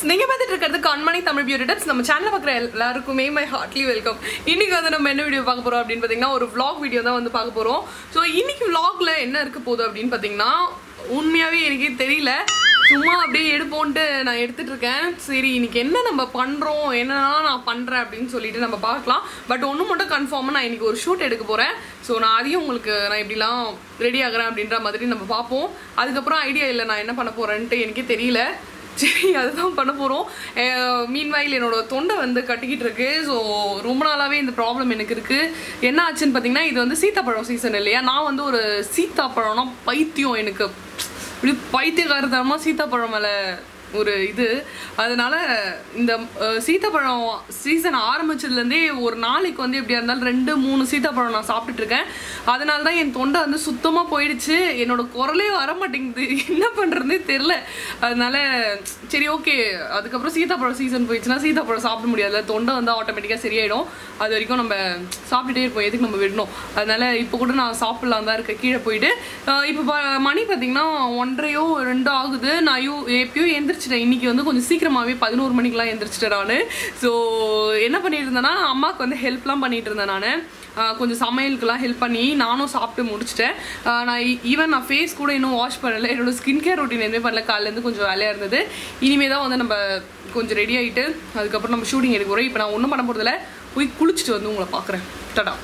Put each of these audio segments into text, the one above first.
நீங்க பார்த்துட்டு இருக்கிறது கண்மணி தமிழ் பியூட்டி டிப்ஸ் நம்ம சேனல் பார்க்குற எல்லாருக்குமே மை ஹார்ட்லி வெல்கம் இன்னைக்கு வந்து நம்ம என்ன வீடியோ பார்க்க போறோம் அப்படின்னு பார்த்தீங்கன்னா ஒரு vlog வீடியோ தான் வந்து பார்க்க போறோம் ஸோ இன்னைக்கு vlogல என்ன இருக்க போகுது அப்படின்னு பார்த்தீங்கன்னா உண்மையாவே எனக்கே தெரியல சும்மா அப்படியே எடுப்போன்ட்டு நான் எடுத்துட்டு இருக்கேன் சரி இன்னைக்கு என்ன நம்ம பண்றோம் என்னெல்லாம் நான் பண்றேன் அப்படின்னு சொல்லிட்டு நம்ம பார்க்கலாம் பட் ஒன்று மட்டும் கன்ஃபார்மாக நான் இன்னைக்கு ஒரு ஷூட் எடுக்க போறேன் ஸோ நான் அதையும் உங்களுக்கு நான் இப்படிலாம் ரெடி ஆகுறேன் அப்படின்ற மாதிரி நம்ம பார்ப்போம் அதுக்கப்புறம் ஐடியா இல்லை நான் என்ன பண்ண போறேன்ட்டு எனக்கே தெரியல சரி அதுதான் பண்ண போகிறோம் மீன்வாயில் என்னோட தொண்டை வந்து கட்டிக்கிட்டு இருக்கு ஸோ ரொம்ப நாளாகவே இந்த ப்ராப்ளம் எனக்கு இருக்குது என்ன ஆச்சுன்னு பார்த்தீங்கன்னா இது வந்து சீத்தாப்பழம் சீசன் இல்லையா நான் வந்து ஒரு சீத்தாப்பழம்னா பைத்தியம் எனக்கு இப்படி பைத்தியகாரத்தனமாக சீத்தாப்பழம் மேலே ஒரு இது அதனால இந்த அஹ், சீத்தாப்பழம் சீசன் ஆரம்பிச்சதுலேருந்தே ஒரு நாளைக்கு வந்து எப்படியா இருந்தாலும் ரெண்டு மூணு சீத்தாப்பழம் நான் சாப்பிட்டுட்டு இருக்கேன் அதனால தான் என் தொண்டை வந்து சுத்தமாக போயிடுச்சு என்னோட குரலே வர மாட்டேங்குது என்ன பண்ணுறதுனே தெரில அதனால சரி ஓகே அதுக்கப்புறம் சீத்தாப்பழம் சீசன் போயிடுச்சுன்னா சீத்தாப்பழம் சாப்பிட முடியாதுல தொண்டை வந்து ஆட்டோமேட்டிக்காக சரியாயிடும் அது வரைக்கும் நம்ம சாப்பிட்டுட்டே இருப்போம் எதுக்கு நம்ம விடணும் அதனால இப்போ கூட நான் சாப்பிடலாம் தான் இருக்கேன் கீழே போயிட்டு அஹ் இப்போ ப- மணி பார்த்தீங்கன்னா ஒன்றரையோ ரெண்டோ ஆகுது நான் யூ எப்பயோ எந்திரிச்சிட்டேன் இன்னைக்கு வந்து கொஞ்சம் சீக்கிரமாகவே பதினோரு மணிக்கெலாம் எந்திரிச்சிட்டேன் நான் ஸோ என்ன பண்ணிட்டு இருந்தேன்னா அம்மாவுக்கு வந்து ஹெல்ப்லாம் பண்ணிட்டு இருந்தேன் நான் கொஞ்சம் சமையலுக்குலாம் ஹெல்ப் பண்ணி நானும் சாப்பிட்டு முடிச்சிட்டேன் ஆஹ் நான் ஈவன் நான் ஃபேஸ் கூட இன்னும் வாஷ் பண்ணல என்னோட ஸ்கின் கேர் ரொட்டீன் எதுவுமே பண்ணல காலையிலேருந்து கொஞ்சம் வேலையாக இருந்தது இனிமே தான் வந்து நம்ம கொஞ்சம் ரெடி ஆகிட்டு அதுக்கப்புறம் நம்ம ஷூட்டிங் எடுக்க போகிறோம் இப்போ நான் ஒன்றும் பண்ண போகிறதில்ல போய் குளிச்சுட்டு வந்து உங்களை பார்க்குறேன் டடா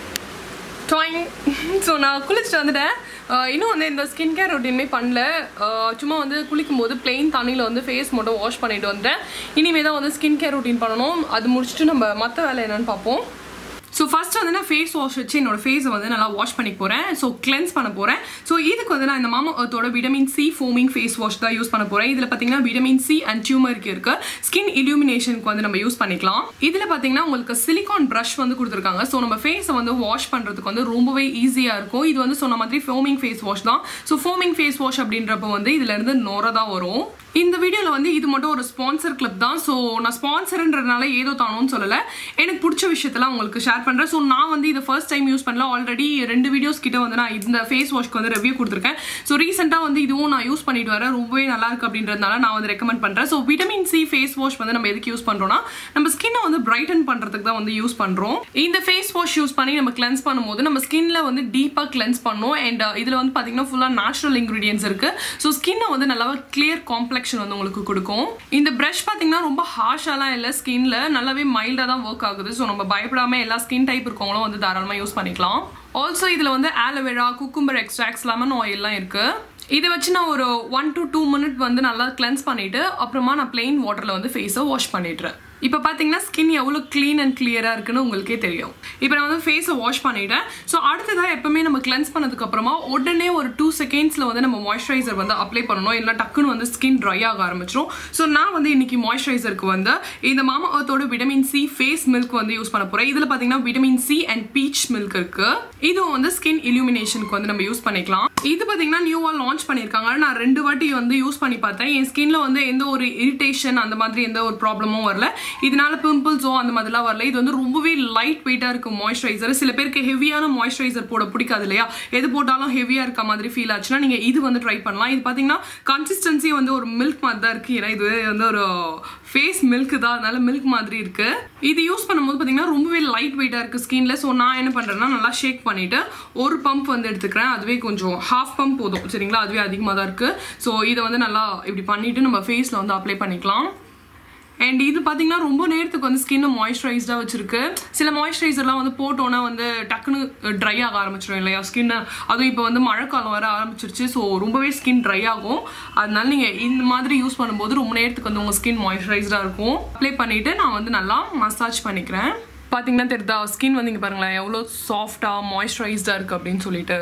டாயிங் ஸோ நான் குளிச்சுட்டு வந்துட்டேன் ஆஹ் இன்னும் வந்து இந்த ஸ்கின் கேர் ரொட்டீனுமே பண்ணல ஆஹ் சும்மா வந்து குளிக்கும் போது பிளெயின் தண்ணியில் வந்து ஃபேஸ் மட்டும் வாஷ் பண்ணிட்டு வந்துட்டேன் இனிமேல் தான் வந்து ஸ்கின் கேர் ரொட்டீன் பண்ணணும் அது முடிச்சுட்டு நம்ம மற்ற வேலை என்னன்னு பார்ப்போம் ஸோ ஃபர்ஸ்ட் வந்து நான் ஃபேஸ் வாஷ் வச்சு என்னோட ஃபேஸை வந்து நல்லா வாஷ் பண்ணி போகிறேன் ஸோ கிளென்ஸ் பண்ண போகிறேன் ஸோ இதுக்கு வந்து நான் இந்த மாமா எர்த்தோட vitamin C foaming face wash தான் யூஸ் பண்ண போகிறேன் இதில் பார்த்தீங்கன்னா விட்டமின் சி அண்ட் டியூமருக்கு இருக்கு ஸ்கின் இல்யூமினேஷனுக்கு வந்து நம்ம யூஸ் பண்ணிக்கலாம் இதில் பார்த்தீங்கன்னா உங்களுக்கு சிலிகான் ப்ரஷ் வந்து கொடுத்துருக்காங்க ஸோ நம்ம ஃபேஸை வந்து வாஷ் பண்ணுறதுக்கு வந்து ரொம்பவே ஈஸியாக இருக்கும் இது வந்து சொன்ன மாதிரி ஃபோமிங் ஃபேஸ் வாஷ் தான் ஸோ ஃபோமிங் ஃபேஸ் வாஷ் அப்படின்றப்ப வந்து இதுல இருந்து நொர தான் வரும் இந்த வீடியோவில் வந்து இது மட்டும் ஒரு ஸ்பான்சர் கிளிப் தான் ஸோ நான் ஸ்பான்சர்ன்றதுனால ஏதோ தானோன்னு சொல்லலை எனக்கு பிடிச்ச விஷயத்தெல்லாம் உங்களுக்கு ஷேர் பண்ணுறேன் ஸோ நான் வந்து இது ஃபர்ஸ்ட் டைம் யூஸ் பண்ணல ஆல்ரெடி ரெண்டு வீடியோஸ் கிட்ட வந்து நான் இந்த ஃபேஸ் வாஷ்க்கு வந்து ரிவ்யூ கொடுத்துருக்கேன் ஸோ ரீசெண்டாக வந்து இதுவும் நான் யூஸ் பண்ணிட்டு வரேன் ரொம்பவே நல்லா இருக்கு அப்படின்றதுனால நான் வந்து ரெக்கமெண்ட் பண்ணுறேன் so vitamin C face wash வந்து நம்ம எதுக்கு யூஸ் பண்ணுறோம்னா நம்ம ஸ்கின்னை வந்து பிரைட்டன் பண்ணுறதுக்கு தான் வந்து யூஸ் பண்ணுறோம் இந்த ஃபேஸ் வாஷ் யூஸ் பண்ணி நம்ம கிளென்ஸ் பண்ணும்போது நம்ம ஸ்கின்ல வந்து டீப்பாக கிளென்ஸ் பண்ணும் அண்ட் இதில் வந்து பார்த்தீங்கன்னா ஃபுல்லாக நேச்சுரல் இன்க்ரீடியன்ஸ் இருக்கு ஸோ ஸ்கின்னை வந்து நல்லா கிளியர் காம்ப்ளெக்ஷன் வந்து உங்களுக்கு கொடுக்கும் இந்த ப்ரஷ் பார்த்தீங்கன்னா ரொம்ப ஹார்ஷாலாம் இல்லை ஸ்கின்ல நல்லாவே மைல்டாக தான் ஒர்க் ஆகுது ஸோ நம்ம பயப்படாம எல்லா ஸ்கின் டைப் இருக்கவங்களும் வந்து தாராளமாக யூஸ் பண்ணிக்கலாம் ஆல்சோ இதில் வந்து ஆலோவேரா குக்கும்பர் எக்ஸ்ட்ராக்ட்ஸ் லெமன் ஆயில்லாம் இருக்கு இதை வச்சு நான் ஒரு ஒன் டு டூ மினிட் வந்து நல்லா கிளென்ஸ் பண்ணிட்டு அப்புறமா நான் பிளெயின் வாட்டரில் வந்து ஃபேஸை வாஷ் பண்ணிடுறேன் இப்போ பார்த்தீங்கன்னா ஸ்கின் எவ்வளோ க்ளீன் அண்ட் கிளியராக இருக்குன்னு உங்களுக்கே தெரியும் இப்போ நான் வந்து ஃபேஸை வாஷ் பண்ணிட்டேன் ஸோ அடுத்ததாக எப்பவுமே நம்ம கிளென்ஸ் பண்ணதுக்கு அப்புறமா உடனே ஒரு டூ செகண்ட்ஸில் வந்து நம்ம மாய்ஸ்சரைசர் வந்து அப்ளை பண்ணணும் இல்லை டக்குன்னு வந்து ஸ்கின் ட்ரை ஆக ஆரம்பிச்சிடும் ஸோ நான் வந்து இன்னைக்கு மாய்ஸ்சரைசருக்கு வந்து இந்த மாமா அர்த்தோட விட்டமின் சி ஃபேஸ் மில்க் வந்து யூஸ் பண்ண போகிறேன் இதில் பார்த்தீங்கன்னா vitamin C and peach milk இருக்கு இதுவும் வந்து ஸ்கின் இல்யூமினேஷனுக்கு வந்து நம்ம யூஸ் பண்ணிக்கலாம் இது பார்த்தீங்கன்னா நியூவாக லான்ச் பண்ணியிருக்காங்க நான் ரெண்டு வாட்டி வந்து யூஸ் பண்ணி பார்த்தேன் என் ஸ்கின்ல வந்து எந்த ஒரு இரிட்டேஷன் அந்த மாதிரி எந்த ஒரு ப்ராப்ளமும் வரல இதனால பிம்பிள்ஸோ அந்த மாதிரிலாம் வரல இது வந்து ரொம்பவே லைட் வெயிட்டாக இருக்கு மாய்ஸ்சரைசர் சில பேருக்கு ஹெவியான மாய்ஸ்சரைசர் போட பிடிக்காது இல்லையா எது போட்டாலும் ஹெவியாக இருக்க மாதிரி ஃபீல் ஆச்சுன்னா நீங்கள் இது வந்து ட்ரை பண்ணலாம் இது பார்த்தீங்கன்னா கன்சிஸ்டன்சி வந்து ஒரு மில்க் மாதிரி தான் இருக்கு ஏன்னா இது வந்து ஒரு ஃபேஸ் மில்க் தான் அதனால மில்க் மாதிரி இருக்கு இது யூஸ் பண்ணும்போது பார்த்தீங்கன்னா ரொம்பவே லைட் வெயிட்டாக இருக்கு ஸ்கின்ல ஸோ நான் என்ன பண்ணுறேன்னா நல்லா ஷேக் பண்ணிட்டு ஒரு பம்ப் வந்து எடுத்துக்கிறேன் அதுவே கொஞ்சம் ஹாஃப் பம்ப் போதும் சரிங்களா அதுவே அதிகமாக தான் இருக்கு ஸோ இதை வந்து நல்லா இப்படி பண்ணிட்டு நம்ம ஃபேஸில் வந்து அப்ளை பண்ணிக்கலாம் அண்ட் இது பார்த்தீங்கன்னா ரொம்ப நேரத்துக்கு வந்து ஸ்கின்னை மாய்ஸ்சரைஸ்டாக வச்சிருக்கு சில மாய்ஸ்சரைசர்லாம் வந்து போட்டோன்னா வந்து டக்குன்னு ட்ரை ஆக ஆரம்பிச்சிடும் இல்லையா ஸ்கின் அதுவும் இப்போ வந்து மழைக்காலம் வர ஆரம்பிச்சிருச்சு ஸோ ரொம்பவே ஸ்கின் ட்ரை ஆகும் அதனால நீங்கள் இந்த மாதிரி யூஸ் பண்ணும்போது ரொம்ப நேரத்துக்கு வந்து உங்கள் ஸ்கின் மாய்ஸ்சரைஸ்டாக இருக்கும் அப்ளை பண்ணிவிட்டு நான் வந்து நல்லா மசாஜ் பண்ணிக்கிறேன் பார்த்தீங்கன்னா தெரியுதா ஸ்கின் வந்து இங்கே பாருங்களேன் எவ்வளோ சாஃப்டாக மாய்ஸ்சரைஸ்டாக இருக்குது அப்படின்னு சொல்லிட்டு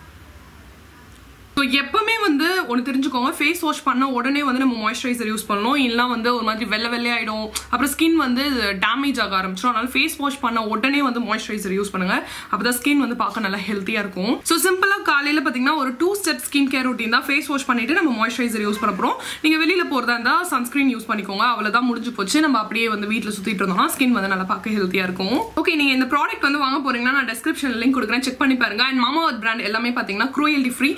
ஸோ எப்பவுமே வந்து ஒன்று தெரிஞ்சுக்கோங்க ஃபேஸ் வாஷ் பண்ண உடனே வந்து நம்ம மாய்ஸ்சரைசர் யூஸ் பண்ணணும் இல்லைனா வந்து ஒரு மாதிரி வெள்ளை வெள்ளையாயிடும் அப்புறம் ஸ்கின் வந்து டேமேஜ் ஆக ஆரம்பிச்சிடும் அதனால ஃபேஸ் வாஷ் பண்ண உடனே வந்து மாய்ஸ்சரைசர் யூஸ் பண்ணுங்க அப்பதான் ஸ்கின் வந்து பார்க்க நல்லா ஹெல்த்தியாக இருக்கும் ஸோ சிம்பிளாக காலையில் பார்த்தீங்கன்னா ஒரு two step skin care routine தான் ஃபேஸ் வாஷ் பண்ணிட்டு நம்ம மாய்ஸ்சரைசர் யூஸ் பண்ண போகிறோம் நீங்கள் வெளியில் போகிறதா இருந்தால் சன்ஸ்கிரீன் யூஸ் பண்ணிக்கோங்க அவ்வளோதான் முடிஞ்சு போச்சு நம்ம அப்படியே வந்து வீட்டில் சுற்றிட்டு இருந்தோம்னா ஸ்கின் வந்து நல்லா பார்க்க ஹெல்த்தியாக இருக்கும் ஓகே நீங்கள் இந்த ப்ராடக்ட் வந்து வாங்க போறீங்கன்னா நான் டிஸ்கிரிப்ஷன் லிங்க் கொடுக்குறேன் செக் பண்ணி பாருங்க அண்ட் மாமா பிராண்ட் எல்லாமே பார்த்தீங்கன்னா க்ரூயல்டி ஃப்ரீ அண்ட்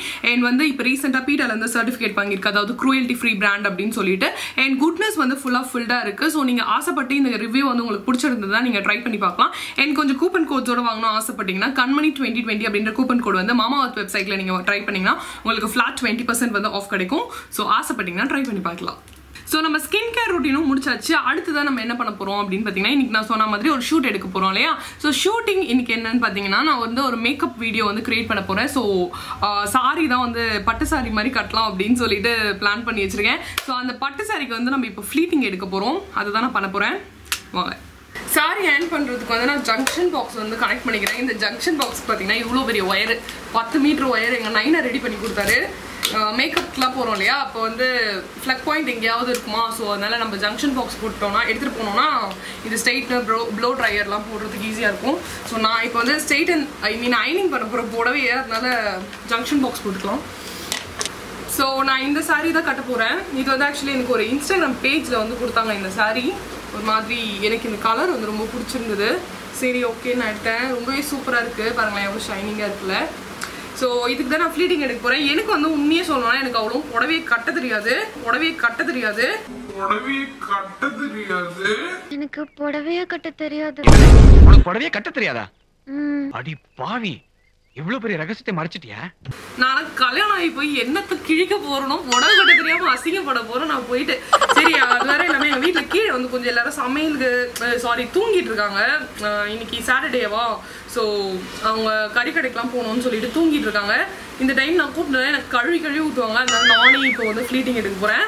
வந்து இப்போ ரீசெண்டாக பீட்டால இருந்து சர்டிஃபிகேட் வாங்கியிருக்கு அதாவது க்ரூயல்டி ஃப்ரீ பிராண்ட் அப்படின்னு சொல்லிட்டு அண்ட் குட்னஸ் வந்து ஃபுல்லாக ஃபுல்டாக இருக்குது ஸோ நீங்கள் ஆசைப்பட்டு இந்த ரிவ்யூ வந்து உங்களுக்கு பிடிச்சிருந்ததா நீங்கள் ட்ரை பண்ணி பார்க்கலாம் அண்ட் கொஞ்சம் கூப்பன் கோட்ஸோட வாங்கணும் ஆசைப்பட்டீங்கன்னா கண்மணி டுவெண்ட்டி டுவெண்ட்டி அப்படின்ற கூப்பன் கோட் வந்து மாமா ஒர்த் வெப்சைட்டில் நீங்கள் ட்ரை பண்ணீங்கன்னா உங்களுக்கு ஃப்ளாட் டுவெண்ட்டி பர்சன்ட் வந்து ஆஃப் கிடைக்கும் ஸோ ஆசைப்பட்டீங்கன்னா ட்ரை பண்ணி பார்க்கலாம் ஸோ நம்ம ஸ்கின் கேர் ரொட்டீனும் முடிச்சாச்சு அடுத்ததான் நம்ம என்ன பண்ண போகிறோம் அப்படின்னு பார்த்தீங்கன்னா இன்னைக்கு நான் சொன்ன மாதிரி ஒரு ஷூட் எடுக்க போகிறோம் இல்லையா ஸோ ஷூட்டிங் இன்னைக்கு என்னன்னு பார்த்தீங்கன்னா நான் வந்து ஒரு மேக்கப் வீடியோ வந்து கிரியேட் பண்ண போகிறேன் ஸோ சாரி தான் வந்து பட்டு சாரி மாதிரி கட்டலாம் அப்படின்னு சொல்லிட்டு பிளான் பண்ணி வச்சிருக்கேன் ஸோ அந்த பட்டு சாரிக்கு வந்து நம்ம இப்போ ஃப்ளீட்டிங் எடுக்க போகிறோம் அதை தான் நான் பண்ண போகிறேன் வாங்க சாரி ஹேண்ட் பண்ணுறதுக்கு வந்து நான் ஜங்ஷன் பாக்ஸ் வந்து கனெக்ட் பண்ணிக்கிறேன் இந்த ஜங்ஷன் பாக்ஸ் பார்த்தீங்கன்னா இவ்வளோ பெரிய ஒயர் பத்து மீட்டர் ஒயர் எங்கள் நைனை ரெடி பண்ணி கொடுத்தாரு மேக்கப்லாம் போகிறோம் இல்லையா அப்போ வந்து ஃப்ளக் பாயிண்ட் எங்கேயாவது இருக்குமா ஸோ அதனால் நம்ம ஜங்ஷன் பாக்ஸ் போட்டோம்னா எடுத்துகிட்டு போனோம்னா இது ஸ்ட்ரெயிட்னர் ப்ளோ ப்ளோ ட்ரையர்லாம் போடுறதுக்கு ஈஸியாக இருக்கும் ஸோ நான் இப்போ வந்து ஸ்ட்ரெயிட் அண்ட் ஐ மீன் ஐனிங் பண்ண போகிற புடவையே அதனால ஜங்ஷன் பாக்ஸ் போட்டுக்கலாம் ஸோ நான் இந்த saree தான் கட்ட போகிறேன் இது வந்து ஆக்சுவலி எனக்கு ஒரு இன்ஸ்டாகிராம் பேஜில் வந்து கொடுத்தாங்க இந்த saree ஒரு மாதிரி எனக்கு இந்த கலர் வந்து ரொம்ப பிடிச்சிருந்தது சரி ஓகே நான் எடுத்தேன் ரொம்பவே சூப்பராக இருக்குது பாருங்களேன் எவ்வளோ ஷைனிங்காக இருக்குல்ல ஸோ இதுக்கு தான் நான் ஃப்ளீட்டிங் எடுக்க போகிறேன் எனக்கு வந்து உண்மையே சொல்லணும்னா எனக்கு அவ்வளோ புடவையை கட்ட தெரியாது புடவையை கட்ட தெரியாது புடவையை கட்ட தெரியாது எனக்கு புடவையே கட்ட தெரியாது உனக்கு புடவையே கட்ட தெரியாதா ம், அடி பாவி இவ்வளவு பெரிய ரகசியத்தை மறைச்சிட்டியா நான் கல்யாணம் ஆகி போய் என்னத்தை கிழிக்க போறணும் புடவை கட்ட தெரியாம அசிங்கப்பட போறோம் நான் போயிட்டு சரி அது வேற எல்லாமே எங்க வீட்டுல கீழே வந்து கொஞ்சம் எல்லாரும் சமையலுக்கு சாரி தூங்கிட்டு இருக்காங்க அஹ் இன்னைக்கு சாட்டர்டேவா ஸோ அவங்க கறி கடைக்கெல்லாம் போகணும்னு சொல்லிட்டு தூங்கிட்டு இருக்காங்க இந்த டைம் நான் கூப்பிட்டு எனக்கு கழுவி கழுவி ஊற்றுவாங்க அதனால நானே இப்போ வந்து ஃப்ளீட்டிங் எடுக்க போறேன்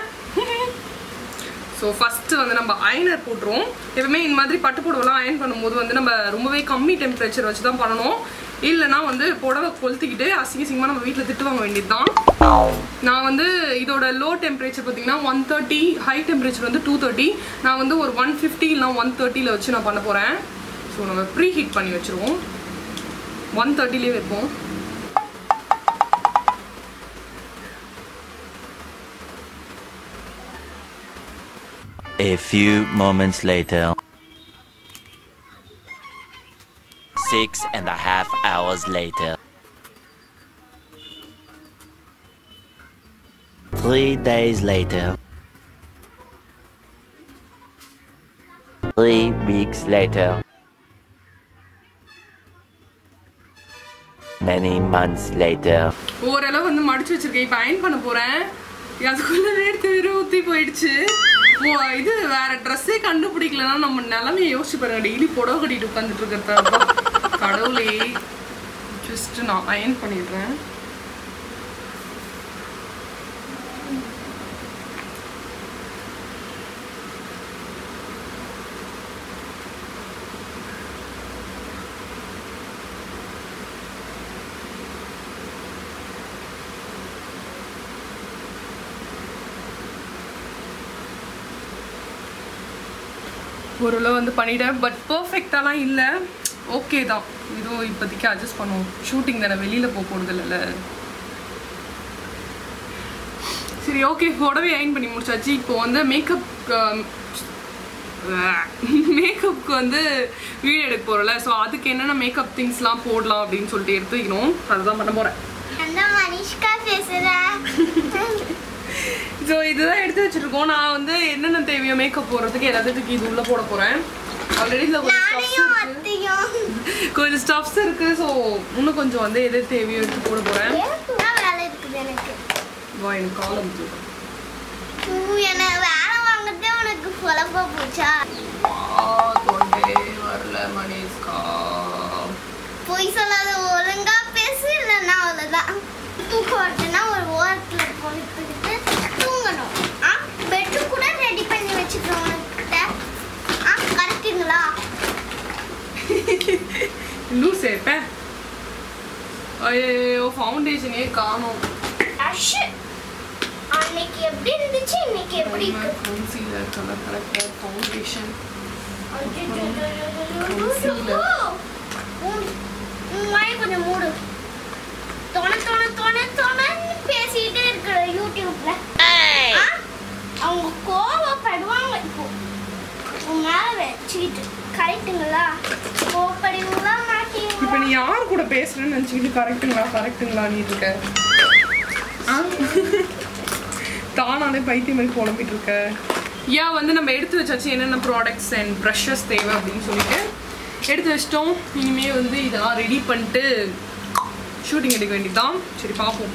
ஸோ ஃபஸ்ட்டு வந்து நம்ம அயனர் போட்டுருவோம் எப்பவுமே இந்த மாதிரி பட்டு புடவைலாம் அயன் பண்ணும்போது வந்து நம்ம ரொம்பவே கம்மி டெம்பரேச்சர் வச்சு தான் பண்ணணும் இல்லைனா வந்து புடவை கொளுத்திக்கிட்டு அசிங்க அசிங்கமாக நம்ம வீட்டில் திட்டு வாங்க வேண்டியது தான் நான் வந்து இதோட லோ டெம்பரேச்சர் பார்த்தீங்கன்னா ஒன் தேர்ட்டி ஹை டெம்பரேச்சர் வந்து டூ தேர்ட்டி நான் வந்து ஒரு ஒன் ஃபிஃப்டி இல்லைனா ஒன் தேர்ட்டியில் வச்சு நான் பண்ண போகிறேன் ஸோ நம்ம ப்ரீ ஹீட் பண்ணி வச்சுருவோம் ஒன் தேர்ட்டிலே வைப்போம் A few moments later. Six and a half hours later. Three days later. Three weeks later. Many months later. ஓரளவு வந்து மடிச்சு வச்சிருக்கேன் இப்போ அயன் பண்ண போறேன் அதுக்குள்ள எடுத்து வெறும் ஊத்தி போயிடுச்சு ஓ, இது வேற ட்ரெஸ்ஸே கண்டுபிடிக்கலன்னா நம்ம நிலைமையை யோசிச்சு பாருங்க டெய்லி புடவை கட்டிட்டு உட்காந்துட்டு இருக்கிறத கடவுளே ஜஸ்ட் நான் அயன் பண்ணிடுறேன் ஓரளவு வந்து பண்ணிட்டேன் பட் பர்ஃபெக்டாலாம் இல்லை ஓகே தான் ஏதோ இப்போதைக்கு அட்ஜஸ்ட் பண்ணுவோம் ஷூட்டிங் தானே வெளியில் போக போகிறது இல்லைல்ல சரி ஓகே புடவை அயன் பண்ணி முடிச்சாச்சு இப்போ வந்து மேக்கப் மேக்கப்புக்கு வந்து வீடியோ எடுக்க போகிறோம்ல ஸோ அதுக்கு என்னென்ன மேக்கப் திங்ஸ்லாம் போடலாம் அப்படின்னு சொல்லிட்டு எடுத்து வைக்கணும் அதுதான் பண்ண போகிறேன் நான் மனிஷ்கா பேசுறேன் ஸோ இதுதான் எடுத்து வச்சிருக்கோம் நான் வந்து என்னென்ன தேவையோ மேக்கப் போடுறதுக்கு எல்லாத்துக்கு இது உள்ள போட போறேன் ஆல்ரெடி இதில் கொஞ்சம் ஸ்டப்ஸ் நானையும் இருக்கு அத்தையும் கொஞ்சம் ஸ்டப்ஸ் இருக்கு ஸோ இன்னும் கொஞ்சம் வந்து எது தேவையோ எடுத்து போட போறேன் என்ன வேலை இருக்குது எனக்கு வா எனக்கு காலம் ஊ, என்ன வேலை வாங்குறதே உனக்கு குழப்ப போச்சா தொண்டே வரல மணிஷ்கா பொய் சொல்லாத ஒழுங்கா பேசு இல்லைன்னா அவ்வளோதான் தூக்கம் வருதுன்னா ஒரு ஓரத்தில் கொடுத்துக்கிட்டு தூங்கணும் ஆ பெட்டு கூட ரெடி பண்ணி வச்சுக்கிறோம் உனக்கிட்ட ஆ கரெக்டுங்களா லூஸ் ஏப்பேன் ஐயோ ஃபவுண்டேஷனே காணும் அஷ் அன்னைக்கு எப்படி இருந்துச்சு இன்னைக்கு எப்படி இருக்கு கன்சீலர் கலர் கரெக்டாக ஃபவுண்டேஷன் Concealer. உன் உன் வாயை கொஞ்சம் மூடு தொண தொண தொண தொணன்னு பேசிட்டே இருக்கிற யூடியூப்ல ஆ? அவங்க கோவப்படுவாங்க இப்போ உன் மேல வச்சுக்கிட்டு கரெக்டுங்களா கோவப்படுவீங்களா இப்போ மாட்டீங்களா நீ யார் கூட பேசுறேன்னு நினச்சிக்கிட்டு கரெக்டுங்களா கரெக்டுங்களா நீ இருக்க தானாலே பைத்தியம் மாதிரி புலம்பிட்டு இருக்க ஏன் வந்து நம்ம எடுத்து வச்சாச்சு என்னென்ன ப்ராடக்ட்ஸ் அண்ட் ப்ரஷஸ் தேவை அப்படின்னு சொல்லிட்டு எடுத்து வச்சிட்டோம் இனிமே வந்து இதெல்லாம் ரெடி பண்ணிட்டு ஷூட்டிங் எடுக்க வேண்டியதுதான் சரி பார்ப்போம்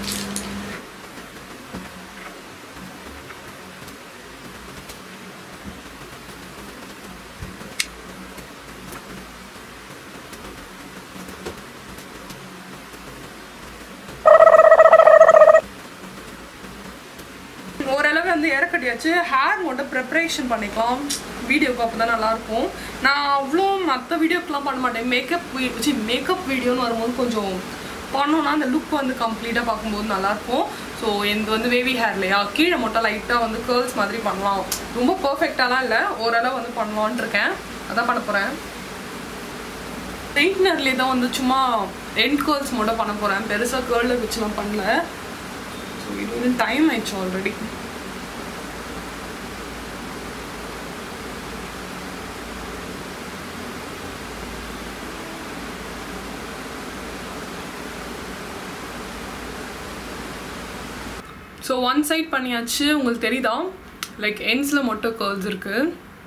ஓரளவு வந்து இறக்கட்டியாச்சு ஹேர் மட்டும் ப்ரிப்பரேஷன் பண்ணிக்கலாம் வீடியோக்கு அப்போ தான் நல்லாயிருக்கும் நான் அவ்வளோ மற்ற வீடியோக்கெலாம் பண்ண மாட்டேன் மேக்கப் வச்சு மேக்கப் வீடியோன்னு வரும்போது கொஞ்சம் பண்ணோன்னா அந்த லுக் வந்து கம்ப்ளீட்டாக பார்க்கும்போது நல்லாயிருக்கும் ஸோ எனக்கு வந்து வேவி ஹேர் இல்லையா கீழே மட்டும் லைட்டாக வந்து கேர்ள்ஸ் மாதிரி பண்ணலாம் ரொம்ப பர்ஃபெக்டாலாம் இல்லை ஓரளவு வந்து பண்ணலான்ட்டு இருக்கேன் அதான் பண்ண போகிறேன் ஸ்ட்ரெயிட்னர்லேயே தான் வந்து சும்மா எண்ட் கேர்ள்ஸ் மட்டும் பண்ண போகிறேன் பெருசாக கேர்ளில் வச்சுலாம் பண்ணல ஸோ இது வந்து டைம் ஆயிடுச்சு ஆல்ரெடி ஸோ ஒன் சைட் பண்ணியாச்சு உங்களுக்கு தெரியுதா லைக் எண்ட்ஸில் மட்டும் கேர்ள்ஸ் இருக்குது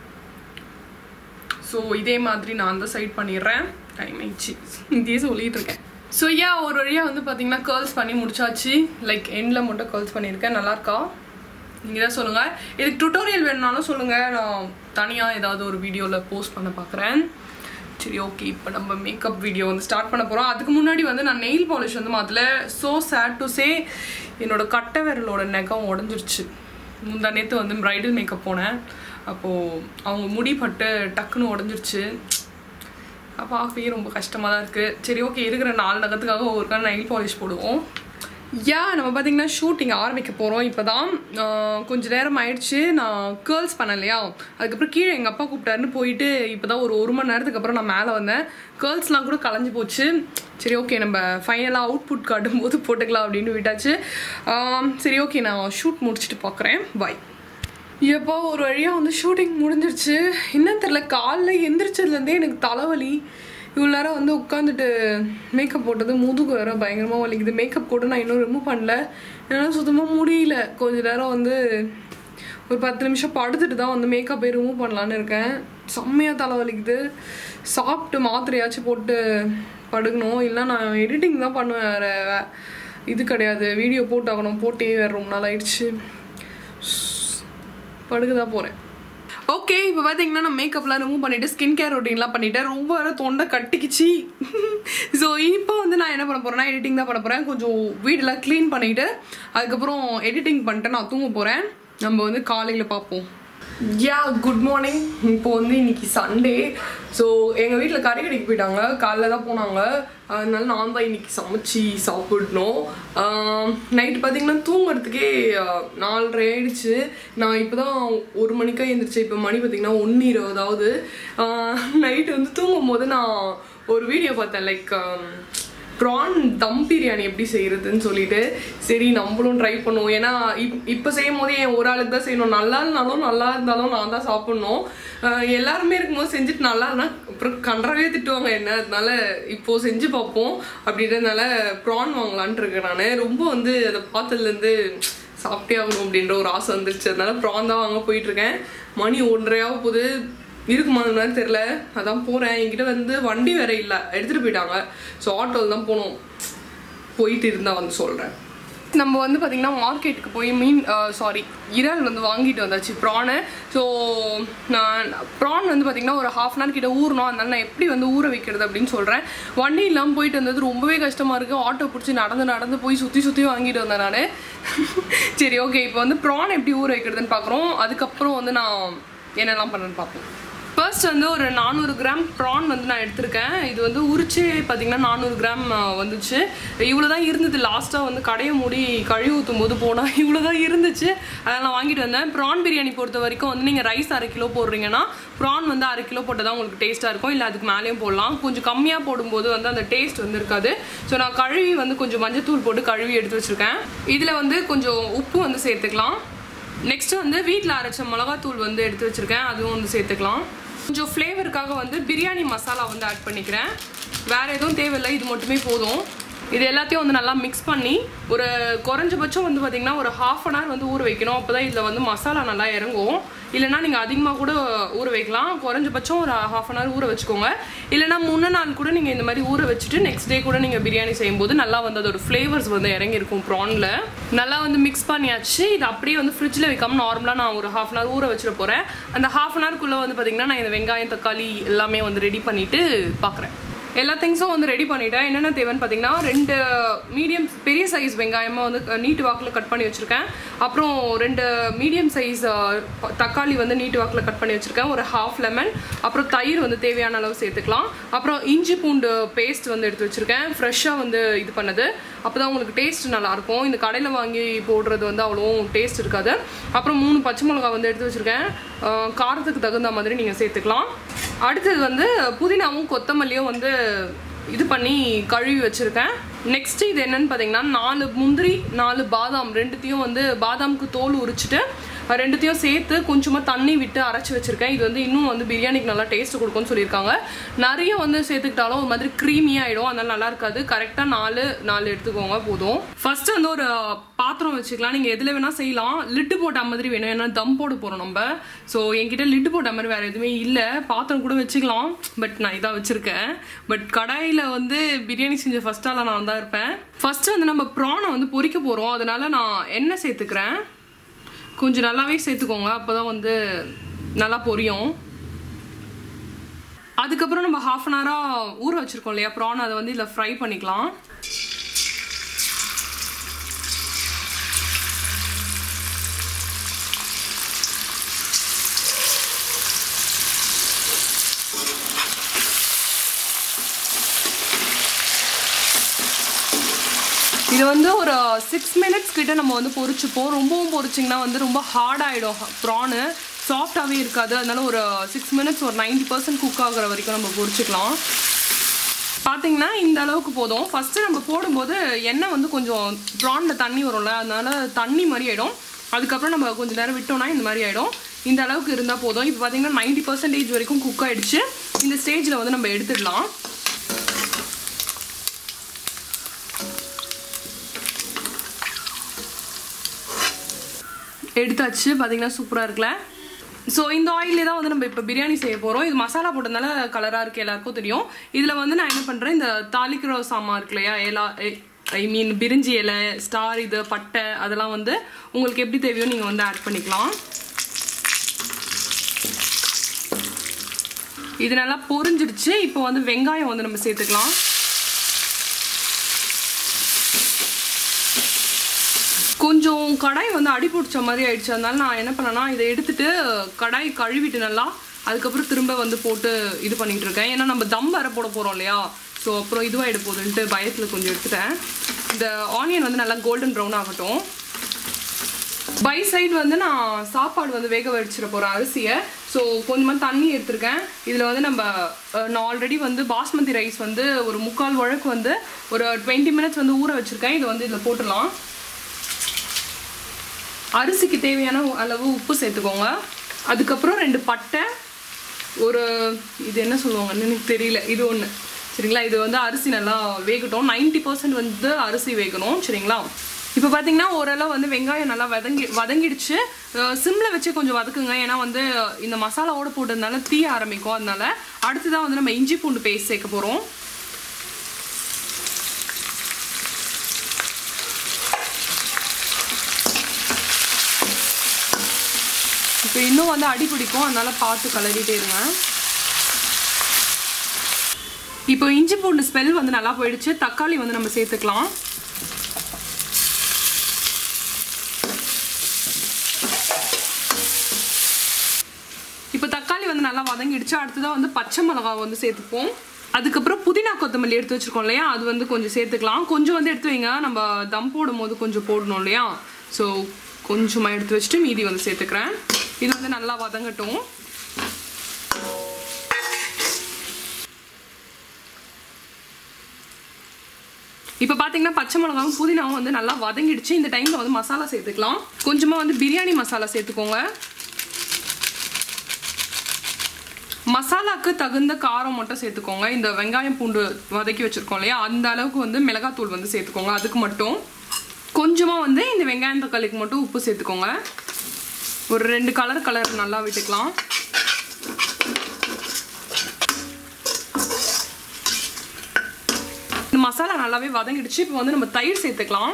ஸோ இதே மாதிரி நான் அந்த சைட் பண்ணிடுறேன் டைம் ஆயிடுச்சு இதே சொல்லிட்டு இருக்கேன் ஸோ யா ஒரு வழியாக வந்து பார்த்தீங்கன்னா கேர்ள்ஸ் பண்ணி முடிச்சாச்சு லைக் எண்டில் மட்டும் கேர்ள்ஸ் பண்ணியிருக்கேன் நல்லா இருக்கா நீங்கள் தான் சொல்லுங்கள் இதுக்கு டுட்டோரியல் வேணுனாலும் சொல்லுங்கள் நான் தனியாக ஏதாவது ஒரு வீடியோவில் போஸ்ட் பண்ண பார்க்குறேன் சரி ஓகே இப்போ நம்ம மேக்கப் வீடியோ வந்து ஸ்டார்ட் பண்ண போகிறோம் அதுக்கு முன்னாடி வந்து நான் நெயில் பாலிஷ் வந்து மாற்றல ஸோ சேட் டு சே என்னோட கட்டை விரலோட நெகம் உடஞ்சிருச்சு முந்தா நேற்று வந்து ப்ரைடல் மேக்கப் போனேன் அப்போது அவங்க முடி பட்டு டக்குன்னு உடஞ்சிருச்சு பார்க்கவே ரொம்ப கஷ்டமாக தான் இருக்குது சரி ஓகே இருக்கிற நாலு நகத்துக்காக ஒரு நெயில் பாலிஷ் போடுவோம் யா நம்ம பார்த்தீங்கன்னா ஷூட்டிங் ஆரம்பிக்க போகிறோம் இப்போ தான் கொஞ்ச நேரம் ஆயிடுச்சு நான் கேர்ள்ஸ் பண்ணலையா அதுக்கப்புறம் கீழே எங்கள் அப்பா கூப்பிட்டாருன்னு போயிட்டு இப்போ தான் ஒரு ஒரு மணி நேரத்துக்கு அப்புறம் நான் மேலே வந்தேன் கேர்ள்ஸ்லாம் கூட கலைஞ்சு போச்சு சரி ஓகே நம்ம ஃபைனலாக அவுட்புட் காட்டும் போது போட்டுக்கலாம் அப்படின்னு விட்டாச்சு ஆம், சரி ஓகே நான் ஷூட் முடிச்சுட்டு பார்க்குறேன் பாய் எப்போ ஒரு வழியாக வந்து ஷூட்டிங் முடிஞ்சிருச்சு என்னன்னு தெரில காலைல எந்திரிச்சதுலேருந்தே எனக்கு தலைவலி இவ்வளோ நேரம் வந்து உட்காந்துட்டு மேக்கப் போட்டது முதுகு வேற பயங்கரமாக வலிக்குது மேக்கப் கூட நான் இன்னும் ரிமூவ் பண்ணல என்னால் சுத்தமாக முடியல கொஞ்ச நேரம் வந்து ஒரு பத்து நிமிஷம் படுத்துட்டு தான் வந்து மேக்கப்பை ரிமூவ் பண்ணலான்னு இருக்கேன் செம்மையாக தலை வலிக்குது சாப்பிட்டு மாத்திரையாச்சும் போட்டு படுக்கணும் இல்லை நான் எடிட்டிங் தான் பண்ணுவேன் வேறு இது கிடையாது வீடியோ போட்டாகணும் போட்டே வேறு ரொம்ப நாள் ஆயிடுச்சு படுக்க தான் போகிறேன் ஓகே இப்போ பார்த்தீங்கன்னா நான் மேக்கப்லாம் ரிமூவ் பண்ணிவிட்டு ஸ்கின் கேர் ரொட்டீன்லாம் பண்ணிட்டேன் ரொம்ப வேற தொண்டை கட்டிக்கிச்சு ஸோ இப்போ வந்து நான் என்ன பண்ண போகிறேன்னா எடிட்டிங் தான் பண்ண போகிறேன் கொஞ்சம் வீடெல்லாம் க்ளீன் பண்ணிவிட்டு அதுக்கப்புறம் எடிட்டிங் பண்ணிட்டு நான் தூங்க போகிறேன் நம்ம வந்து காலையில் பார்ப்போம் யா குட் மார்னிங் இப்போ வந்து இன்னைக்கு சண்டே ஸோ எங்கள் வீட்டில் கறி கடைக்கு போயிட்டாங்க காலைல தான் போனாங்க அதனால நான் தான் இன்னைக்கு சமைச்சு சாப்பிடணும் நைட்டு பார்த்தீங்கன்னா தூங்குறதுக்கே ஆஹ், நாலரை ஆயிடுச்சு நான் இப்போ தான் ஒரு மணிக்கா எழுந்திரிச்சேன் இப்போ மணி பார்த்தீங்கன்னா ஒன்று இருபதாவது நைட்டு வந்து தூங்கும் போது நான் ஒரு வீடியோ பார்த்தேன் லைக் ப்ரான் தம் பிரியாணி எப்படி செய்யறதுன்னு சொல்லிட்டு சரி நம்மளும் ட்ரை பண்ணுவோம் ஏன்னா இப் இப்போ செய்யும் போதே என் ஒரு ஆளுக்கு தான் செய்யணும் நல்லா இருந்தாலும் நல்லா இருந்தாலும் நான் தான் சாப்பிட்ணும் ஆஹ் எல்லாருமே இருக்கும்போது செஞ்சுட்டு நல்லா இருந்தா அப்புறம் கன்றவே திட்டுவாங்க என்ன அதனால இப்போ செஞ்சு பார்ப்போம் அப்படின்றதுனால ப்ரான் வாங்கலான்ட்டு இருக்கேன் நான் ரொம்ப வந்து அதை பார்த்ததுலேருந்து சாப்பிட்டே ஆகணும் அப்படின்ற ஒரு ஆசை வந்துருச்சு அதனால ப்ரான் தான் வாங்க போயிட்டு இருக்கேன் மணி ஒன்றரையாக போகுது இருக்குமான்னு தெரில அதான் போகிறேன் என்கிட்ட வந்து வண்டி வேற இல்லை எடுத்துகிட்டு போயிட்டாங்க ஸோ ஆட்டோவில் தான் போகணும் போயிட்டு இருந்தால் வந்து சொல்கிறேன் நம்ம வந்து பார்த்திங்கன்னா மார்க்கெட்டுக்கு போய் மீன் சாரி இறால் வந்து வாங்கிட்டு வந்தாச்சு ப்ரானு ஸோ நான் ப்ரான் வந்து பார்த்திங்கன்னா ஒரு ஹாஃப் அன் ஹவர் கிட்ட ஊறணும் அதனால நான் எப்படி வந்து ஊற வைக்கிறது அப்படின்னு சொல்கிறேன் வண்டி இல்லாமல் போயிட்டு வந்தது ரொம்பவே கஷ்டமாக இருக்குது ஆட்டோ பிடிச்சி நடந்து நடந்து போய் சுற்றி சுற்றி வாங்கிட்டு வந்தேன் நான் சரி ஓகே இப்போ வந்து ப்ரான் எப்படி ஊற வைக்கிறதுன்னு பார்க்குறோம் அதுக்கப்புறம் வந்து நான் என்னெல்லாம் பண்ணேன்னு பார்ப்போம் ஃபர்ஸ்ட் வந்து ஒரு நானூறு கிராம் ப்ரான் வந்து நான் எடுத்திருக்கேன் இது வந்து உரிச்சு பார்த்தீங்கன்னா நானூறு கிராம் அஹ், வந்துச்சு இவ்வளோ தான் இருந்தது லாஸ்ட்டாக வந்து கடையை மூடி கழுவி ஊற்றும் போது போனால் இவ்வளோ தான் இருந்துச்சு அதனால் நான் வாங்கிட்டு வந்தேன் ப்ரான் பிரியாணி பொறுத்த வரைக்கும் வந்து நீங்கள் ரைஸ் அரை கிலோ போடுறீங்கன்னா ப்ரான் வந்து அரை கிலோ போட்டால் தான் உங்களுக்கு டேஸ்ட்டாக இருக்கும் இல்லை அதுக்கு மேலேயும் போடலாம் கொஞ்சம் கம்மியாக போடும்போது வந்து அந்த டேஸ்ட் வந்து இருக்காது ஸோ நான் கழுவி வந்து கொஞ்சம் மஞ்சத்தூள் போட்டு கழுவி எடுத்து வச்சுருக்கேன் இதில் வந்து கொஞ்சம் உப்பு வந்து சேர்த்துக்கலாம் நெக்ஸ்ட் வந்து வீட்டில் அரைச்ச மிளகாத்தூள் வந்து எடுத்து வச்சிருக்கேன் அதுவும் வந்து சேர்த்துக்கலாம் கொஞ்சம் ஃப்ளேவருக்காக வந்து பிரியாணி மசாலா வந்து ஆட் பண்ணிக்கிறேன் வேற எதுவும் தேவையில்லை இது மட்டுமே போதும் இது எல்லாத்தையும் வந்து நல்லா மிக்ஸ் பண்ணி ஒரு குறைஞ்சபட்சம் வந்து பார்த்தீங்கன்னா ஒரு ஹாஃப் அன் ஹவர் வந்து ஊற வைக்கணும் அப்போ தான் இதில் வந்து மசாலா நல்லா இறங்கும் இல்லைனா நீங்கள் அதிகமாக கூட ஊற வைக்கலாம் குறைஞ்சபட்சம் ஒரு ஹாஃப் அன் ஹவர் ஊற வச்சுக்கோங்க இல்லைனா முன்ன நாள் கூட நீங்கள் இந்த மாதிரி ஊற வச்சுட்டு நெக்ஸ்ட் டே கூட நீங்கள் பிரியாணி செய்யும்போது நல்லா வந்து அதோட ஃப்ளேவர்ஸ் வந்து இறங்கியிருக்கும் ப்ரானில் நல்லா வந்து மிக்ஸ் பண்ணியாச்சு இது அப்படியே வந்து ஃப்ரிட்ஜில் வைக்காம நார்மலாக நான் ஒரு ஹாஃப் அன் ஹவர் ஊற வச்சிட போகிறேன் அந்த ஹாஃப் அன் ஹவர்க்குள்ளே வந்து பார்த்தீங்கன்னா நான் இந்த வெங்காயம் தக்காளி எல்லாமே வந்து ரெடி பண்ணிவிட்டு பார்க்குறேன் எல்லா திங்ஸும் வந்து ரெடி பண்ணிட்டேன் என்னென்ன தேவைன்னு பார்த்தீங்கன்னா ரெண்டு மீடியம் பெரிய சைஸ் வெங்காயமாக வந்து நீட்டு வாக்கில் கட் பண்ணி வச்சுருக்கேன் அப்புறம் ரெண்டு மீடியம் சைஸ் தக்காளி வந்து நீட்டு வாக்கில் கட் பண்ணி வச்சுருக்கேன் ஒரு ஹாஃப் லெமன் அப்புறம் தயிர் வந்து தேவையான அளவு சேர்த்துக்கலாம் அப்புறம் இஞ்சி பூண்டு பேஸ்ட் வந்து எடுத்து வச்சுருக்கேன் ஃப்ரெஷ்ஷாக வந்து இது பண்ணது அப்போ தான் உங்களுக்கு டேஸ்ட் நல்லாயிருக்கும் இந்த கடையில் வாங்கி போடுறது வந்து அவ்வளோ டேஸ்ட் இருக்காது அப்புறம் மூணு பச்சை மிளகா வந்து எடுத்து வச்சுருக்கேன் அஹ் காரத்துக்கு தகுந்த மாதிரி நீங்கள் சேர்த்துக்கலாம் அடுத்தது வந்து புதினாவும் கொத்தமல்லியும் வந்து இது பண்ணி கழுவி வச்சுருக்கேன் நெக்ஸ்ட் இது என்னன்னு பார்த்தீங்கன்னா நாலு முந்திரி நாலு பாதாம் ரெண்டுத்தையும் வந்து பாதாமுக்கு தோல் உரிச்சிட்டு ரெண்டுத்தையும் சேர்த்து கொஞ்சமாக தண்ணி விட்டு அரைச்சி வச்சிருக்கேன் இது வந்து இன்னும் வந்து பிரியாணிக்கு நல்லா டேஸ்ட் கொடுக்கும்னு சொல்லியிருக்காங்க நிறைய வந்து சேர்த்துக்கிட்டாலும் ஒரு மாதிரி க்ரீமி ஆகிடும் அதனால நல்லா இருக்காது கரெக்டாக நாலு நாலு எடுத்துக்கோங்க போதும் ஃபர்ஸ்ட் வந்து ஒரு பாத்திரம் வச்சுக்கலாம் நீங்கள் எதில் வேணால் செய்யலாம் லிட்டு போட்ட மாதிரி வேணும் ஏன்னா தம் போட போகிறோம் நம்ம ஸோ என்கிட்ட லிட்டு போட்ட மாதிரி வேறு எதுவுமே இல்லை பாத்திரம் கூட வச்சுக்கலாம் பட் நான் இதாக வச்சுருக்கேன் பட் கடாயில் வந்து பிரியாணி செஞ்ச ஃபஸ்ட்டால நான் தான் இருப்பேன் ஃபர்ஸ்ட் வந்து நம்ம ப்ரானை வந்து பொரிக்க போகிறோம் அதனால நான் எண்ணெய் சேர்த்துக்கிறேன் கொஞ்சம் நல்லாவே சேர்த்துக்கோங்க அப்போ தான் வந்து நல்லா பொரியும் அதுக்கப்புறம் நம்ம ஹாஃப் அன் ஹவராக ஊற வச்சுருக்கோம் இல்லையா ப்ரான் அதை வந்து இதில் ஃப்ரை பண்ணிக்கலாம் இது வந்து ஒரு சிக்ஸ் மினிட்ஸ் கிட்ட நம்ம வந்து பொரிச்சுப்போம் ரொம்பவும் பொரிச்சிங்கன்னா வந்து ரொம்ப ஹார்ட் ஆகிடும் ப்ரானு சாஃப்டாகவே இருக்காது அதனால ஒரு சிக்ஸ் மினிட்ஸ் ஒரு நைன்டி பர்சன்ட் குக் ஆகுற வரைக்கும் நம்ம பொரிச்சுக்கலாம் பார்த்தீங்கன்னா இந்த அளவுக்கு போதும் ஃபஸ்ட்டு நம்ம போடும்போது எண்ணெய் வந்து கொஞ்சம் ப்ரானில் தண்ணி வரும்ல அதனால தண்ணி மாதிரி ஆகிடும் அதுக்கப்புறம் நம்ம கொஞ்சம் நேரம் விட்டோம்னா இந்த மாதிரி ஆகிடும் இந்த அளவுக்கு இருந்தால் போதும் இப்போ பார்த்தீங்கன்னா நைன்டி பர்சன்டேஜ் வரைக்கும் குக் ஆகிடுச்சு இந்த ஸ்டேஜில் வந்து நம்ம எடுத்துடலாம் எடுத்தாச்சு பார்த்தீங்கன்னா சூப்பராக இருக்குல்ல ஸோ இந்த ஆயிலே தான் வந்து நம்ம இப்போ பிரியாணி செய்ய போகிறோம் இது மசாலா போட்டதுனால கலராக இருக்குது எல்லாருக்கும் தெரியும் இதில் வந்து நான் என்ன பண்ணுறேன் இந்த தாளிக்கிற சாமான் இருக்கு இல்லையா எல்லா ஐ மீன் பிரிஞ்சி இலை ஸ்டார் இது பட்டை அதெல்லாம் வந்து உங்களுக்கு எப்படி தேவையோ நீங்கள் வந்து ஆட் பண்ணிக்கலாம் இது நல்லா பொரிஞ்சிடுச்சு இப்போ வந்து வெங்காயம் வந்து நம்ம சேர்த்துக்கலாம் கொஞ்சம் கடாய் வந்து அடி பிடிச்ச மாதிரி ஆயிடுச்சு அதனால நான் என்ன பண்ணேன்னா இதை எடுத்துட்டு கடாய் கழுவிட்டு நல்லா அதுக்கப்புறம் திரும்ப வந்து போட்டு இது பண்ணிட்டு இருக்கேன் ஏன்னா நம்ம தம் வர போட போகிறோம் இல்லையா ஸோ அப்புறம் இதுவாகிட போகுதுன்ட்டு பயத்தில் கொஞ்சம் எடுத்துட்டேன் இந்த ஆனியன் வந்து நல்லா கோல்டன் ப்ரௌன் ஆகட்டும் பை சைடு வந்து நான் சாப்பாடு வந்து வேக வச்சிட போகிறேன் அரிசியை ஸோ கொஞ்சமாக தண்ணி எடுத்திருக்கேன் இதில் வந்து நம்ம அஹ், நான் ஆல்ரெடி வந்து பாஸ்மதி ரைஸ் வந்து ஒரு முக்கால் உழக்கு வந்து ஒரு டுவெண்ட்டி மினிட்ஸ் வந்து ஊற வச்சுருக்கேன் இதை வந்து இதில் போட்டுடலாம் அரிசிக்கு தேவையான அளவு உப்பு சேர்த்துக்கோங்க அதுக்கப்புறம் ரெண்டு பட்டை ஒரு இது என்ன சொல்லுவாங்கன்னு எனக்கு தெரியல இது ஒன்று சரிங்களா இது வந்து அரிசி நல்லா வேகட்டும் 90% பர்சன்ட் வந்து அரிசி வேகணும் சரிங்களா இப்போ பார்த்தீங்கன்னா ஓரளவு வந்து வெங்காயம் நல்லா வதங்கி வதங்கிடுச்சு சிம்மில் வச்சு கொஞ்சம் வதக்குங்க ஏன்னா வந்து இந்த மசாலாவோட போட்டதுனால தீய ஆரம்பிக்கும் அதனால அடுத்ததான் வந்து நம்ம இஞ்சி பூண்டு பேஸ்ட் சேர்க்க போகிறோம் இப்போ இன்னும் வந்து அடி பிடிக்கும் அதனால பார்த்து கலரிட்டே இருங்க இப்போ இஞ்சி பூண்டு ஸ்மெல் வந்து நல்லா போயிடுச்சு தக்காளி வந்து நம்ம சேர்த்துக்கலாம் இப்போ தக்காளி வந்து நல்லா வதங்கிடுச்சு அடுத்ததான் வந்து பச்சை மிளகாய் வந்து சேர்த்துப்போம் அதுக்கப்புறம் புதினா கொத்தமல்லி எடுத்து வச்சிருக்கோம் இல்லையா அது வந்து கொஞ்சம் சேர்த்துக்கலாம் கொஞ்சம் வந்து எடுத்து வைங்க நம்ம தம் போடும் போது கொஞ்சம் போடணும் இல்லையா ஸோ கொஞ்சமாக எடுத்து வச்சுட்டு மீதி வந்து சேர்த்துக்கிறேன் இது வந்து நல்லா வதங்கட்டும் இப்போ பார்த்தீங்கன்னா பச்சை மிளகாவும் புதினாவும் வந்து நல்லா வதங்கிடுச்சு இந்த டைமில் வந்து மசாலா சேர்த்துக்கலாம் கொஞ்சமாக வந்து பிரியாணி மசாலா சேர்த்துக்கோங்க மசாலாக்கு தகுந்த காரம் மட்டும் சேர்த்துக்கோங்க இந்த வெங்காயம் பூண்டு வதக்கி வச்சிருக்கோம் இல்லையா அந்த அளவுக்கு வந்து மிளகாத்தூள் வந்து சேர்த்துக்கோங்க அதுக்கு மட்டும் கொஞ்சமாக வந்து இந்த வெங்காயம் தக்காளிக்கு மட்டும் உப்பு சேர்த்துக்கோங்க ஒரு ரெண்டு கலர் கலர் நல்லா விட்டுக்கலாம் இந்த மசாலா நல்லாவே வதங்கிடுச்சு இப்போ வந்து நம்ம தயிர் சேர்த்துக்கலாம்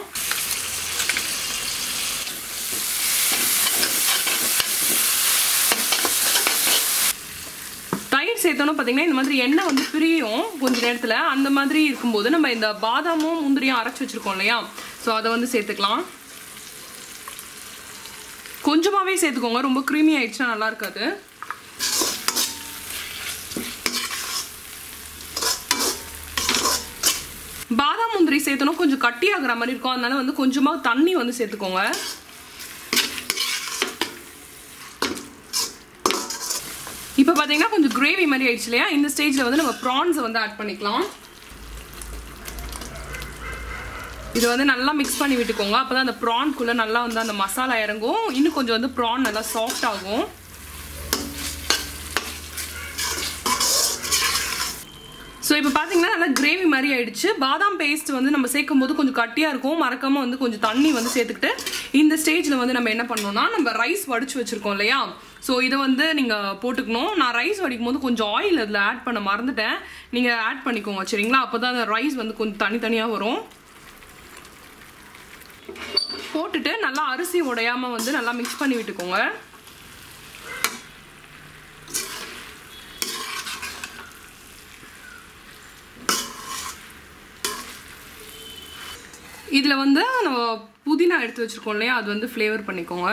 தயிர் சேர்த்தோன்னு பார்த்தீங்கன்னா இந்த மாதிரி எண்ணெய் வந்து பிரியும் கொஞ்ச நேரத்தில் அந்த மாதிரி இருக்கும்போது நம்ம இந்த பாதாமும் முந்திரியும் அரைச்சி வச்சிருக்கோம் இல்லையா ஸோ அதை வந்து சேர்த்துக்கலாம் கொஞ்சமாகவே சேர்த்துக்கோங்க ரொம்ப க்ரீமி ஆயிடுச்சுன்னா நல்லா இருக்காது பாதாம் முந்திரி சேர்த்தணும் கொஞ்சம் கட்டியாகிற மாதிரி இருக்கும் அதனால வந்து கொஞ்சமாக தண்ணி வந்து சேர்த்துக்கோங்க இப்போ பார்த்தீங்கன்னா கொஞ்சம் கிரேவி மாதிரி ஆயிடுச்சு இல்லையா இந்த ஸ்டேஜில் வந்து நம்ம ப்ரான்ஸை வந்து ஆட் பண்ணிக்கலாம் இது வந்து நல்லா மிக்ஸ் பண்ணி விட்டுக்கோங்க அப்போ தான் அந்த ப்ரான்குள்ளே நல்லா வந்து அந்த மசாலா இறங்கும் இன்னும் கொஞ்சம் வந்து ப்ரான் நல்லா சாஃப்ட் ஆகும் ஸோ இப்போ பார்த்தீங்கன்னா நல்லா கிரேவி மாதிரி ஆயிடுச்சு பாதாம் பேஸ்ட் வந்து நம்ம சேர்க்கும் போது கொஞ்சம் கட்டியாக இருக்கும் மறக்காமல் வந்து கொஞ்சம் தண்ணி வந்து சேர்த்துக்கிட்டு இந்த ஸ்டேஜில் வந்து நம்ம என்ன பண்ணோம்னா நம்ம ரைஸ் வடிச்சு வச்சுருக்கோம் இல்லையா ஸோ இதை வந்து நீங்கள் போட்டுக்கணும் நான் ரைஸ் வடிக்கும் போது கொஞ்சம் ஆயில் அதில் ஆட் பண்ண மறந்துட்டேன் நீங்கள் ஆட் பண்ணிக்கோங்க சரிங்களா அப்போ தான் அந்த ரைஸ் வந்து கொஞ்சம் தனித்தனியாக வரும் போட்டுட்டு நல்லா அரிசி உடையாம வந்து நல்லா மிக்ஸ் பண்ணி விட்டுக்கோங்க இதில் வந்து நம்ம புதினா எடுத்து வச்சிருக்கோம் இல்லையா அது வந்து ஃப்ளேவர் பண்ணிக்கோங்க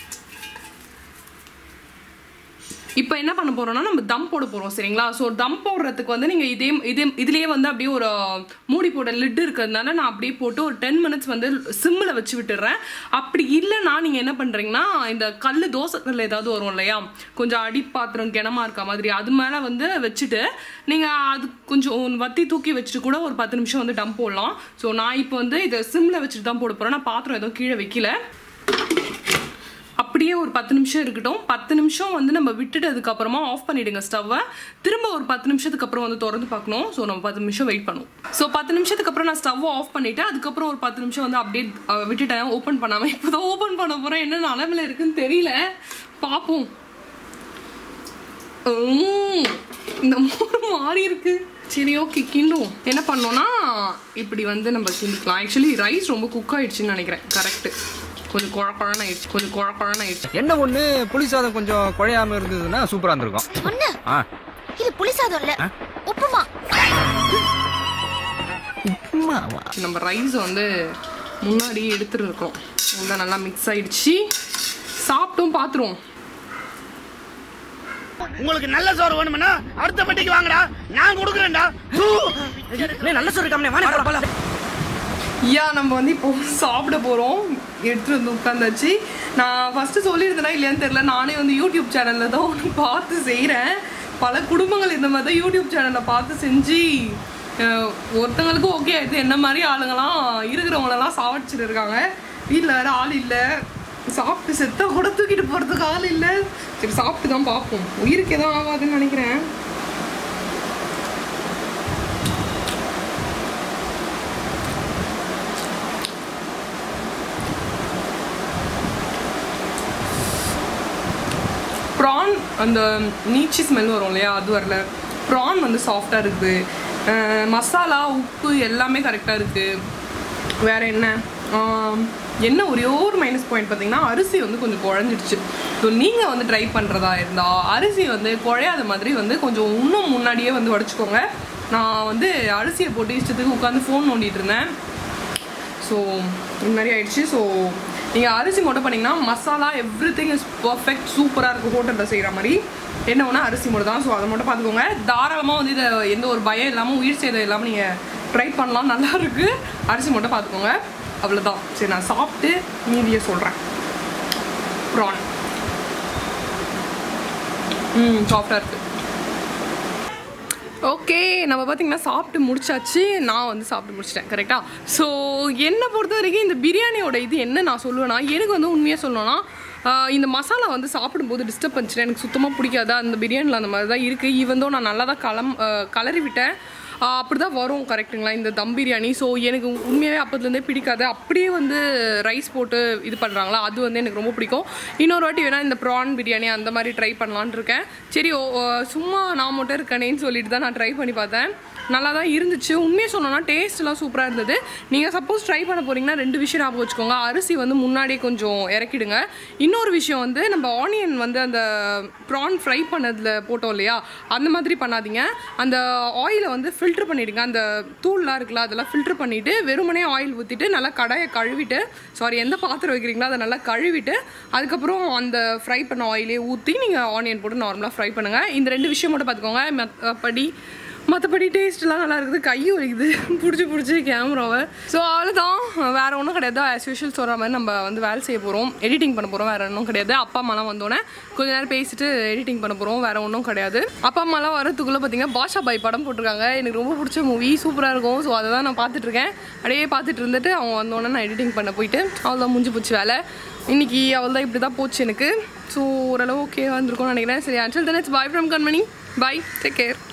இப்போ என்ன பண்ண போறோம்னா நம்ம தம் போட போறோம் சரிங்களா ஸோ தம் போடுறதுக்கு வந்து நீங்க இதே இதே இதுலயே வந்து அப்படியே ஒரு மூடி போட லிட் இருக்கிறதுனால நான் அப்படியே போட்டு ஒரு டென் மினிட்ஸ் வந்து சிம்மில் வச்சு விட்டுறேன் அப்படி இல்லைன்னா நீங்க என்ன பண்றீங்கன்னா இந்த கல் தோசை கல் ஏதாவது வரும் இல்லையா கொஞ்சம் அடிப்பாத்திரம் கிணமா இருக்க மாதிரி அது மேல வந்து வச்சுட்டு நீங்க அது கொஞ்சம் வத்தி தூக்கி வச்சுட்டு கூட ஒரு பத்து நிமிஷம் வந்து டம் போடலாம் ஸோ நான் இப்போ வந்து இதை சிம்மில் வச்சுட்டு தான் போட போறேன் நான் பாத்திரம் எதுவும் கீழே வைக்கல அப்படியே ஒரு பத்து நிமிஷம் இருக்கட்டும் பத்து நிமிஷம் வந்து நம்ம விட்டுட்டு அதுக்கப்புறமா ஆஃப் பண்ணிடுங்க ஸ்டவ்வை திரும்ப ஒரு பத்து நிமிஷத்துக்கு அப்புறம் வந்து திறந்து பார்க்கணும் ஸோ நம்ம பத்து நிமிஷம் வெயிட் பண்ணுவோம் ஸோ பத்து நிமிஷத்துக்கு அப்புறம் நான் ஸ்டவ்வை ஆஃப் பண்ணிட்டு அதுக்கப்புறம் ஒரு பத்து நிமிஷம் வந்து அப்படியே அஹ், விட்டுட்டேன் ஓப்பன் பண்ணாம இப்போதான் ஓப்பன் பண்ண போறேன் என்ன நிலமையில இருக்குன்னு தெரியல பார்ப்போம் உம், இந்த மூணு மாறி இருக்கு சரி ஓகே கிண்டும் என்ன பண்ணோம்னா இப்படி வந்து நம்ம கிண்டிக்கலாம் ஆக்சுவலி ரைஸ் ரொம்ப குக் ஆயிடுச்சுன்னு நினைக்கிறேன் கரெக்ட் கொஞ்சம் குழ குழன்னு ஆயிடுச்சு கொஞ்சம் குழ குழன்னு ஆயிடுச்சு என்ன ஒண்ணு புளி சாதம் கொஞ்சம் குழையாம இருந்ததுன்னா சூப்பரா இருந்திருக்கும் ஒண்ணு ஆ இது புளி சாதம் இல்ல உப்புமா நம்ம ரைஸ் வந்து முன்னாடி எடுத்துட்டு இருக்கோம் உள்ள நல்லா மிக்ஸ் ஆயிடுச்சு சாப்பிட்டும் பார்த்துருவோம் உங்களுக்கு நல்ல சோறு வேணும்னா அடுத்த பெட்டிக்கு வாங்கடா நான் கொடுக்குறேன்டா நல்ல சொல்லிருக்காமனே வாடா போலாம் யா நம்ம வந்து இப்போ சாப்பிட போகிறோம் எடுத்துட்டு வந்து உட்காந்தாச்சு நான் ஃபஸ்ட்டு சொல்லியிருந்தேனா இல்லையான்னு தெரியல நானே வந்து யூடியூப் சேனலில் தான் ஒன்று பார்த்து செய்கிறேன் பல குடும்பங்கள் இந்த மாதிரி தான் யூடியூப் சேனலை பார்த்து செஞ்சு அஹ், ஒருத்தங்களுக்கு ஓகே ஆயிடுது என்ன மாதிரி ஆளுங்களாம் இருக்கிறவங்களெல்லாம் சாவடிச்சிட்டு இருக்காங்க வீட்டில் வேறு ஆள் இல்லை சாப்பிட்டு செத்தா கூட தூக்கிட்டு போகிறதுக்கு ஆள் இல்லை சரி சாப்பிட்டு தான் பார்ப்போம் உயிருக்கு எதுவும் ஆகாதுன்னு நினைக்கிறேன் ப்ரான் அந்த நீச்சி ஸ்மெல் வரும் இல்லையா அது வரல ப்ரான் வந்து சாஃப்டாக இருக்குது அஹ் மசாலா உப்பு எல்லாமே கரெக்டாக இருக்குது வேற என்ன ஆம், என்ன ஒரே ஒரு மைனஸ் பாயிண்ட் பார்த்தீங்கன்னா அரிசி வந்து கொஞ்சம் குழஞ்சிடுச்சு ஸோ நீங்கள் வந்து ட்ரை பண்ணுறதா இருந்தால் அரிசி வந்து குழையாத மாதிரி வந்து கொஞ்சம் இன்னும் முன்னாடியே வந்து உடச்சிக்கோங்க நான் வந்து அரிசியை போட்டு இஷ்டத்துக்கு உட்காந்து ஃபோன் நோண்டிட்டு இருந்தேன் ஸோ இந்த மாதிரி ஆயிடுச்சு ஸோ நீங்கள் அரிசி மட்டும் பண்ணிங்கன்னா masala everything is perfect சூப்பராக இருக்கும் ஹோட்டலில் செய்கிற மாதிரி என்ன ஒன்றா அரிசி மட்டும் தான் ஸோ அதை மட்டும் பார்த்துக்கோங்க தாராளமாக வந்து இதை எந்த ஒரு பயம் இல்லாமல் உயிர் சேதம் இல்லாமல் நீங்கள் ட்ரை பண்ணலாம் நல்லா இருக்கு அரிசி மட்டும் பார்த்துக்கோங்க அவ்வளோதான் சரி நான் சாப்பிட்டு மீதியை சொல்கிறேன் ப்ரான் ம் சாஃப்டாக இருக்குது ஓகே நம்ம பார்த்தீங்கன்னா சாப்பிட்டு முடிச்சாச்சு நான் வந்து சாப்பிட்டு முடிச்சிட்டேன் கரெக்டாக ஸோ என்னை பொறுத்த வரைக்கும் இந்த பிரியாணியோட இது என்ன நான் சொல்லுவேன்னா எனக்கு வந்து உண்மையாக சொல்லணும்னா ஆஹ் இந்த மசாலா வந்து சாப்பிடும்போது டிஸ்டர்ப் பண்ணிச்சுன்னா எனக்கு சுத்தமாக பிடிக்காது அந்த பிரியாணியில் அந்த மாதிரி தான் இருக்குது ஈவன் நான் நல்லா தான் கலம் ஆஹ் கலரி விட்டேன் அப்படி தான் வரும் கரெக்டுங்களா இந்த தம் பிரியாணி ஸோ எனக்கு உண்மையாகவே அப்போதுலேருந்தே பிடிக்காது அப்படியே வந்து ரைஸ் போட்டு இது பண்ணுறாங்களா அது வந்து எனக்கு ரொம்ப பிடிக்கும் இன்னொரு வாட்டி வேணால் இந்த ப்ரான் பிரியாணி அந்த மாதிரி ட்ரை பண்ணலான்னு இருக்கேன் சரி ஓ ஓ, சும்மா நான் மட்டும் இருக்கனேன்னு சொல்லிட்டு தான் நான் ட்ரை பண்ணி பார்த்தேன் நல்லா தான் இருந்துச்சு உண்மையை சொன்னோன்னா டேஸ்ட்லாம் சூப்பராக இருந்தது நீங்கள் சப்போஸ் ட்ரை பண்ண போகிறீங்கன்னா ரெண்டு விஷயம் ஞாபகம் வச்சுக்கோங்க அரிசி வந்து முன்னாடியே கொஞ்சம் இறக்கிடுங்க இன்னொரு விஷயம் வந்து நம்ம ஆனியன் வந்து அந்த ப்ரான் ஃப்ரை பண்ணதில் போட்டோம் இல்லையா அந்த மாதிரி பண்ணாதீங்க அந்த ஆயிலை வந்து ஃபில்டர் பண்ணிடுங்க அந்த தூள்லாம் இருக்குல்ல அதெல்லாம் ஃபில்டர் பண்ணிவிட்டு வெறுமனே ஆயில் ஊற்றிட்டு நல்லா கடாயை கழுவிட்டு சாரி எந்த பாத்திரம் வைக்கிறீங்களோ அதை நல்லா கழுவிட்டு அதுக்கப்புறம் அந்த ஃப்ரை பண்ண ஆயிலே ஊற்றி நீங்கள் ஆனியன் போட்டு நார்மலாக ஃப்ரை பண்ணுங்கள் இந்த ரெண்டு விஷயம் மட்டும் பார்த்துக்கோங்க மற்றபடி மற்றபடி டேஸ்ட்லாம் நல்லா இருக்குது கை வலிக்குது பிடிச்சி பிடிச்சி கேமராவை ஸோ அவ்வளோதான் வேறு ஒன்றும் கிடையாது ஆஸ் யூஷுவல் சொல்கிற மாதிரி நம்ம வந்து வேலை செய்ய போகிறோம் எடிட்டிங் பண்ண போகிறோம் வேறு ஒன்றும் கிடையாது அப்பா அம்மாலாம் வந்தோடனே கொஞ்ச நேரம் பேசிட்டு எடிட்டிங் பண்ண போகிறோம் வேறு ஒன்றும் கிடையாது அப்பா அம்மாலாம் வரத்துக்குள்ளே பார்த்தீங்கன்னா பாஷா பாய் படம் போட்டிருக்காங்க எனக்கு ரொம்ப பிடிச்ச மூவி சூப்பராக இருக்கும் ஸோ அதை தான் நான் பார்த்துட்ருக்கேன் அப்படியே பார்த்துட்டு இருந்துட்டு அவங்க வந்தோடனே நான் எடிட்டிங் பண்ண போயிட்டு அவ்வளோதான் முடிஞ்சு போச்சு வேலை இன்னைக்கு அவள் தான் இப்படி தான் போச்சு எனக்கு ஸோ ஓரளவு ஓகே வந்திருக்கும்னு நினைக்கிறேன் சரி அன்சல் தன் it's bye from Kanmani bye take care